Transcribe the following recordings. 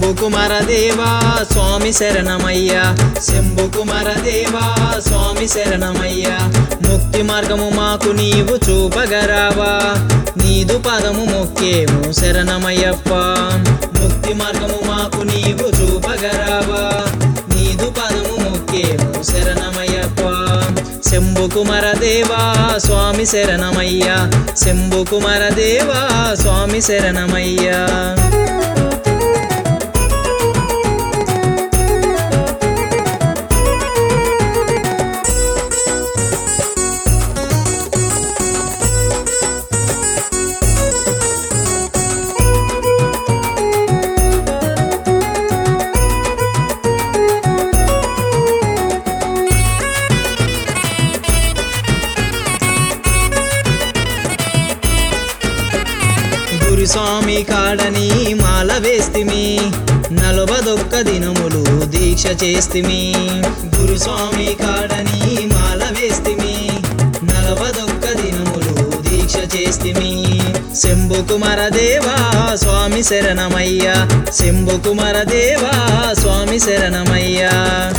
శంభు కుమార దేవా స్వామి శరణమయ్యా శంభు కుమార దేవా స్వామి శరణమయ్యా ముక్తి మార్గము మాకు నీవు చూపగరావా నీదు పదము మొక్కేము శరణమయ్యప్ప ముక్తి మార్గము మాకు నీవు చూపగరావా నీదు పదము మొక్కేము శరణమయ్యప్ప శంభు కుమార దేవా స్వామి శరణమయ్యా శంభు కుమార దేవా స్వామి శరణమయ్యా గురుస్వామి కాడని మాల వేస్తిమి నలభదొక్క దినములు దీక్ష చేస్తిమి గురుస్వామి కాడని మాల వేస్తిమి నలభదొక్క దినములు దీక్ష చేస్తిమి శంభు కుమార దేవా స్వామి శరణమయ్యా శంభు కుమార దేవా స్వామి శరణమయ్యా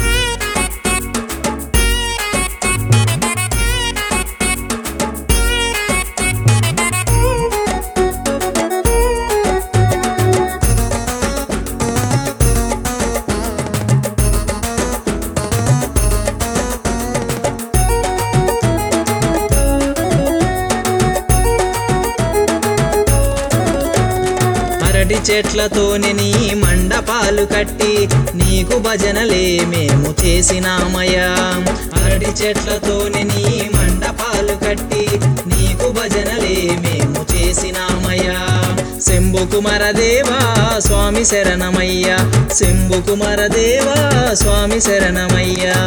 అరటి చెట్లతోని నీ మండపాలు కట్టి నీకు భజనలే మేము చేసినామయ్యా అరటి చెట్లతోని నీ మండపాలు కట్టి నీకు భజనలే మేము చేసినామయ్యా శంభు కుమార దేవా స్వామి శరణమయ్యా శంభు కుమార దేవా స్వామి శరణమయ్యా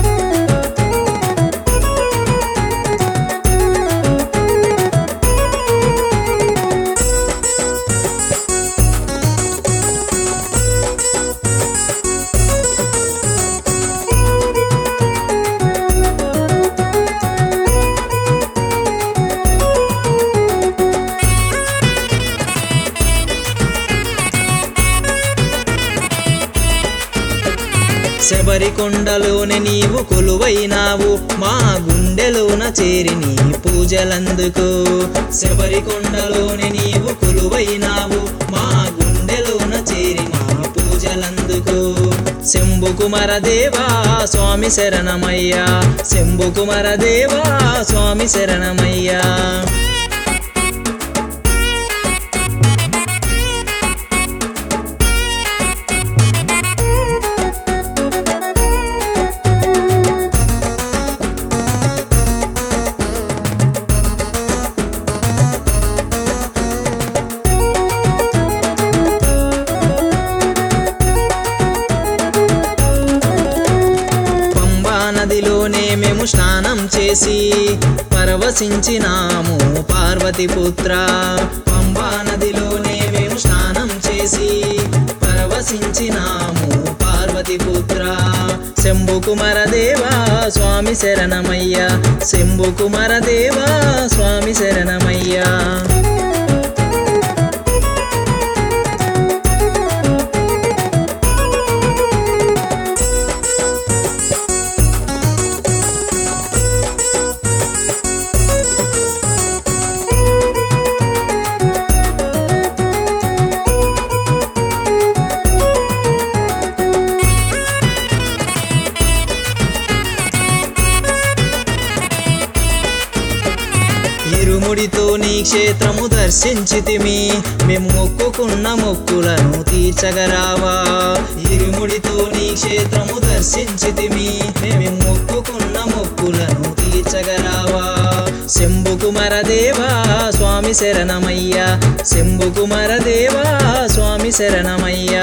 శబరి కొండలోనే నీవు కొలువైనావు మా గుండెలోన చేరి నీ పూజలందుకు శబరి కొండలోనే నీవు కొలువైనావు మా గుండెలోన చేరి మా పూజలందుకు శంభు కుమార దేవా స్వామి శరణమయ్యా శంభు కుమార దేవా స్వామి శరణమయ్యా పంబా నదిలోనే మేము స్నానం చేసి పరవశించినాము పార్వతీపుత్ర పంబా నదిలోనే మేము స్నానం చేసి పరవశించినాము పార్వతీపుత్ర శంభు కుమార దేవా స్వామి శరణమయ్యా శంభు కుమార దేవా స్వామి శరణమయ్యా ఇరుముడితో నీ క్షేత్రము దర్శించితిమి మేము మొక్కుకున్న మొక్కులను తీర్చగరావా ఇరుముడితో నీ క్షేత్రము దర్శించితిమి మేము మొక్కుకున్న మొక్కులను తీర్చగరావా శంభు కుమార దేవా స్వామి శరణమయ్యా శంభు కుమార దేవా స్వామి శరణమయ్యా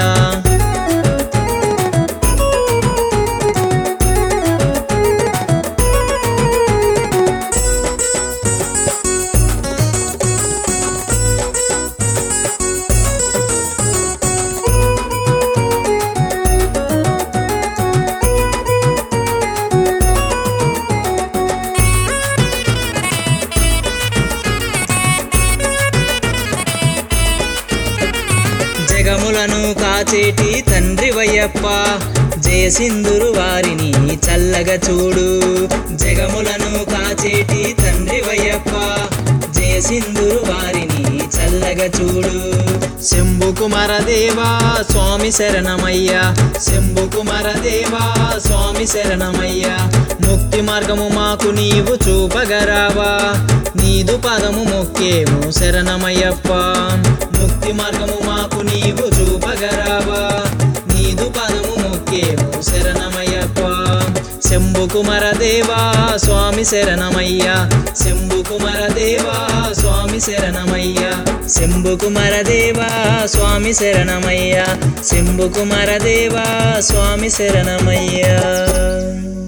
జగములను కాచేటి తండ్రి వయ్యప్ప జయసింధురు వారిని చల్లగా చూడు జగములను కాచేటి తండ్రి వయ్యప్ప జయసింధురు వారిని చల్లగా చూడు శంభు కుమార దేవా స్వామి శరణమయ్యా శంభు కుమార దేవా స్వామి శరణమయ్యా ముక్తి మార్గము మాకు నీవు చూపగరావా నీదు పదము మొక్కేము శరణమయ్యప్ప ముక్తి మార్గము మాకు నీవు చూపగరావా నీదు పదము మొక్కేము శరణమయ్యప్ప శంభు కుమార దేవా స్వామి శరణమయ్యా శంభు కుమార దేవా స్వామి శరణమయ్యా శంభు కుమార దేవా స్వామి శరణమయ్యా శంభు కుమార దేవా స్వామి శరణమయ్యా